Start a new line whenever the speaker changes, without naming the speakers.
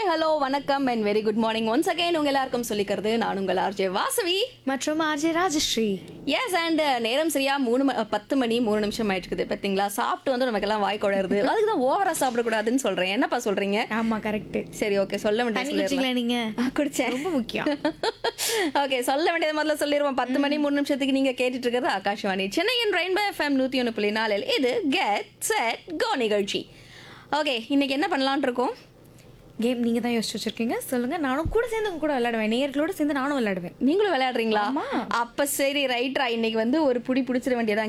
hello வணக்கம் and very good morning once again உங்க எல்லாருக்கும் சொல்லிக்கிறது நான் உங்கள் ஆர்ஜே வாசவி
மற்றும் ஆர்ஜே ராஜஸ்ரீ
எஸ் அண்ட் நேரம் சரியா மூணு ம- பத்து மணி மூணு நிமிஷம் ஆயிட்டு இருக்குது பார்த்தீங்களா சாப்பிட்டு வந்து நமக்கெல்லாம் வாய் குழருது அதுக்கு தான் ஓவரா சாப்பிடக்கூடாதுன்னு சொல்றேன் என்னப்பா சொல்றீங்க
ஆமா கரெக்ட்
சரி ஓகே சொல்ல
தண்ணி
வேண்டியது
குடிச்சிங்களா நீங்க
குடிச்சேன்
ரொம்ப முக்கியம்
ஓகே சொல்ல வேண்டியது முதல்ல சொல்லிடுவோம் பத்து மணி மூணு நிமிஷத்துக்கு நீங்க கேட்டுட்டு இருக்கிறது ஆகாஷ்வாணி சென்னையின் ரெயின்போ எஃப்எம் நூத்தி ஒன்று புள்ளி நாலில் இது கெட் செட் கோ நிகழ்ச்சி ஓகே இன்னைக்கு என்ன பண்ணலாம்னு இருக்கோம்
கேம் நீங்க தான் யோசிச்சு வச்சிருக்கீங்க சொல்லுங்க நானும் கூட சேர்ந்து உங்க கூட விளையாடுவேன் நேயர்களோட சேர்ந்து நானும் விளையாடுவேன்
நீங்களும் விளையாடுறீங்களா அப்ப சரி ரைட்ரா இன்னைக்கு வந்து ஒரு புடி பிடிச்சிட வேண்டியதா